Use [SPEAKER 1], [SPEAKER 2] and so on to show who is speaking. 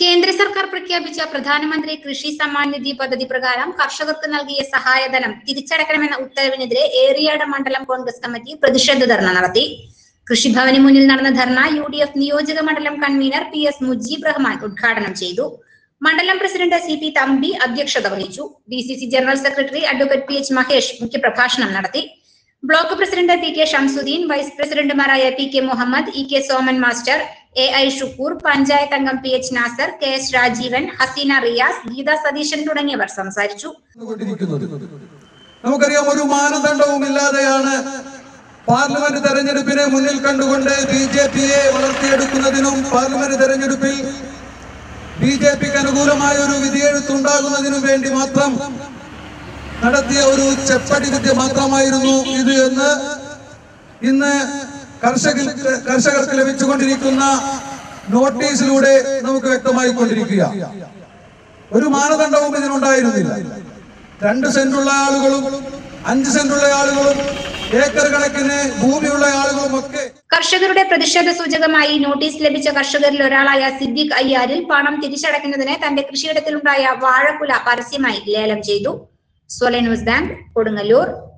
[SPEAKER 1] കേന്ദ്ര സർക്കാർ പ്രഖ്യാപിച്ച പ്രധാനമന്ത്രി കൃഷി സമ്മാൻ നിധി പദ്ധതി പ്രകാരം കർഷകർക്ക് നൽകിയ സഹായധനം തിരിച്ചടക്കണമെന്ന ഉത്തരവിനെതിരെ ഏറിയാട് മണ്ഡലം കോൺഗ്രസ് കമ്മിറ്റി പ്രതിഷേധ ധർണ നടത്തി കൃഷിഭവന് മുന്നിൽ നടന്ന ധർണ യു ഡി എഫ് നിയോജക മണ്ഡലം convener P S Mujeeb Rahman ഉദ്ഘാടനം ചെയ്തു മണ്ഡലം പ്രസിഡന്റ് സി പി തമ്പി അധ്യക്ഷത വഹിച്ചു D C C general secretary advocate P H Mahesh മുഖ്യപ്രഭാഷണം നടത്തി block president P K Shamsuddin vice പ്രസിഡന്റുമാരായ P K Muhammad E K Soman master A I Shukoor panchayat അംഗം P H Nasar K S Rajeevan Haseena Riyas Geetha Satheesan തുടങ്ങിയവർ സംസാരിച്ചു
[SPEAKER 2] കൊണ്ടിരിക്കുന്നത് നമുക്കറിയാം ഒരു മാനദണ്ഡവും ഇല്ലാതെയാണ് പാർലമെന്റ് തെരഞ്ഞെടുപ്പിനെ മുന്നിൽ കണ്ടുകൊണ്ട് ബി ജെ പിയെ വളർത്തിയെടുക്കുന്നതിനും പാർലമെന്റ് തെരഞ്ഞെടുപ്പിൽ ബി ജെ പിക്ക് അനുകൂലമായ ഒരു വിധിയെഴുത്തുണ്ടാകുന്നതിനും വേണ്ടി മാത്രം നടത്തിയ ഒരു ചെപ്പടി വിദ്യ മാത്രമായിരുന്നു ഇത് എന്ന് ഇന്ന് കർഷക കർഷകർക്ക് ലഭിച്ചുകൊണ്ടിരിക്കുന്ന നോട്ടീസിലൂടെ നമുക്ക് വ്യക്തമായിക്കൊണ്ടിരിക്കുക ഒരു മാനദണ്ഡവും ഇതിനുണ്ടായിരുന്നില്ല രണ്ട് സെന്റുള്ള ആളുകളും അഞ്ച് സെന്റുള്ള ആളുകളും ഏക്കർ കണക്കിന് ഭൂമിയുള്ള ആളുകളും ഒക്കെ
[SPEAKER 1] കർഷകരുടെ പ്രതിഷേധ സൂചകമായി നോട്ടീസ് ലഭിച്ച കർഷകരിൽ ഒരാളായ സിദ്ദിഖ് അയ്യാരിൽ പണം തിരിച്ചടയ്ക്കുന്നതിന് തന്റെ കൃഷിയിടത്തിലുണ്ടായ വാഴക്കുല പരസ്യമായി ലേലം ചെയ്തു സോലെ ന്യൂസ് ബാങ്ക് കൊടുങ്ങല്ലൂർ